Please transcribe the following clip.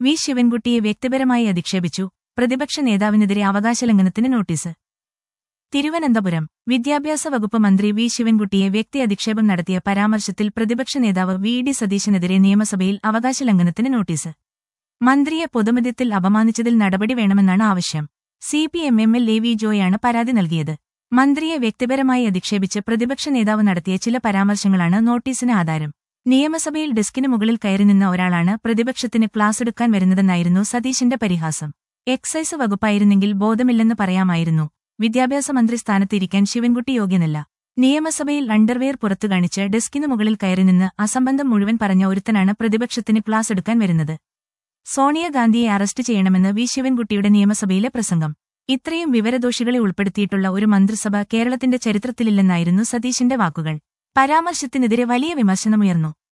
V ശിവൻകുട്ടിയെ വ്യക്തിപരമായി അധിക്ഷേപിച്ചു പ്രതിപക്ഷ നേതാവിനെതിരെ അവകാശലംഘനത്തിന് notice Thiruvananthapuram വിദ്യാഭ്യാസ വകുപ്പ് മന്ത്രി വി ശിവൻകുട്ടിയെ വ്യക്തി അധിക്ഷേപം നടത്തിയ പരാമർശത്തിൽ പ്രതിപക്ഷ നേതാവ് വി ഡി സതീശനെതിരെ നിയമസഭയിൽ അവകാശലംഘനത്തിന് നോട്ടീസ് മന്ത്രിയെ പൊതുമധ്യത്തിൽ അപമാനിച്ചതിൽ നടപടി വേണമെന്നാണ് ആവശ്യം C P M M L A V ജോയാണ് പരാതി നൽകിയത് മന്ത്രിയെ വ്യക്തിപരമായി അധിക്ഷേപിച്ച് പ്രതിപക്ഷ നേതാവ് നടത്തിയ ചില പരാമർശങ്ങളാണ് നോട്ടീസിന് ആധാരം നിയമസഭയിൽ ഡെസ്കിന് മുകളിൽ കയറി നിന്ന ഒരാളാണ് പ്രതിപക്ഷത്തിന് ക്ലാസ് എടുക്കാൻ വരുന്നതെന്നായിരുന്നു സതീശിന്റെ പരിഹാസം എക്സൈസ് വകുപ്പായിരുന്നെങ്കിൽ ബോധമില്ലെന്ന് പറയാമായിരുന്നു വിദ്യാഭ്യാസ മന്ത്രി സ്ഥാനത്തിരിക്കാൻ ശിവൻകുട്ടി യോഗ്യനല്ല നിയമസഭയിൽ അണ്ടർവെയർ പുറത്തു കാണിച്ച് ഡെസ്കിനു മുകളിൽ കയറി നിന്ന് അസംബന്ധം മുഴുവൻ പറഞ്ഞ ഒരുത്തനാണ് പ്രതിപക്ഷത്തിന് ക്ലാസ് എടുക്കാൻ വരുന്നത് സോണിയാഗാന്ധിയെ അറസ്റ്റ് ചെയ്യണമെന്ന് വി ശിവൻകുട്ടിയുടെ നിയമസഭയിലെ പ്രസംഗം ഇത്രയും വിവരദോഷികളെ ഉൾപ്പെടുത്തിയിട്ടുള്ള ഒരു മന്ത്രിസഭ കേരളത്തിന്റെ ചരിത്രത്തിലില്ലെന്നായിരുന്നു സതീശിന്റെ വാക്കുകൾ പരാമർശത്തിനെതിരെ വലിയ വിമർശനമുയർന്നു